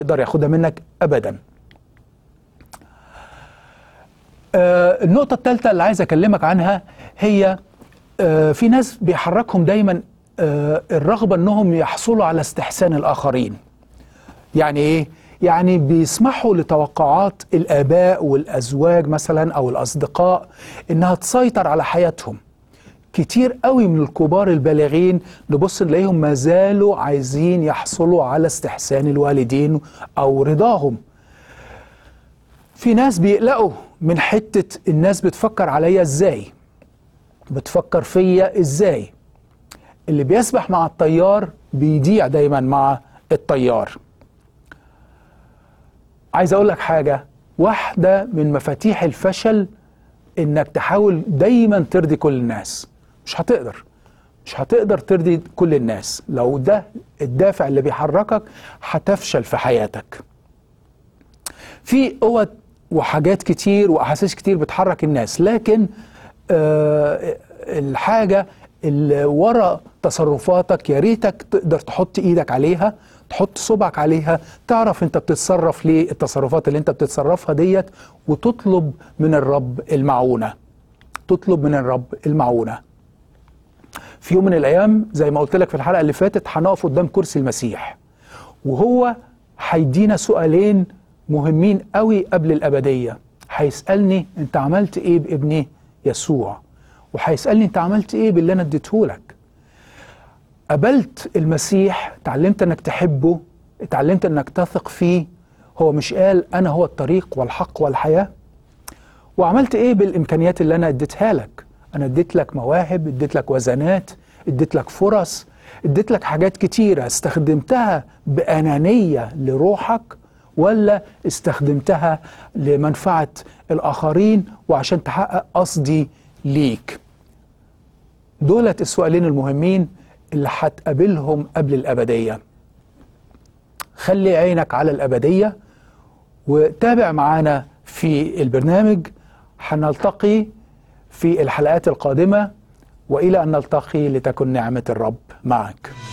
يقدر ياخدها منك ابدا آه النقطة الثالثة اللي عايز أكلمك عنها هي آه في ناس بيحركهم دايما آه الرغبة أنهم يحصلوا على استحسان الآخرين يعني إيه؟ يعني بيسمحوا لتوقعات الآباء والأزواج مثلا أو الأصدقاء إنها تسيطر على حياتهم كتير قوي من الكبار البالغين نبص نلاقيهم ما زالوا عايزين يحصلوا على استحسان الوالدين أو رضاهم في ناس بيقلقوا من حتة الناس بتفكر عليا ازاي بتفكر فيا ازاي اللي بيسبح مع الطيار بيضيع دايما مع الطيار عايز اقول لك حاجة واحدة من مفاتيح الفشل انك تحاول دايما ترضي كل الناس مش هتقدر مش هتقدر ترضي كل الناس لو ده الدافع اللي بيحركك هتفشل في حياتك في قوة وحاجات كتير واحاسيس كتير بتحرك الناس لكن آه الحاجه اللي ورا تصرفاتك يا ريتك تقدر تحط ايدك عليها تحط صبعك عليها تعرف انت بتتصرف ليه التصرفات اللي انت بتتصرفها ديت وتطلب من الرب المعونه تطلب من الرب المعونه في يوم من الايام زي ما قلت لك في الحلقه اللي فاتت هنقف قدام كرسي المسيح وهو هيدينا سؤالين مهمين قوي قبل الأبدية هيسألني أنت عملت إيه بابني يسوع وهيسألني أنت عملت إيه باللي أنا اديتهولك قبلت المسيح اتعلمت أنك تحبه اتعلمت أنك تثق فيه هو مش قال أنا هو الطريق والحق والحياة وعملت إيه بالإمكانيات اللي أنا اديتها لك أنا اديت لك مواهب اديت لك وزنات اديت لك فرص اديت لك حاجات كتيرة استخدمتها بأنانية لروحك ولا استخدمتها لمنفعة الآخرين وعشان تحقق قصدي ليك دولت السؤالين المهمين اللي هتقابلهم قبل الأبدية خلي عينك على الأبدية وتابع معانا في البرنامج هنلتقي في الحلقات القادمة وإلى أن نلتقي لتكن نعمة الرب معك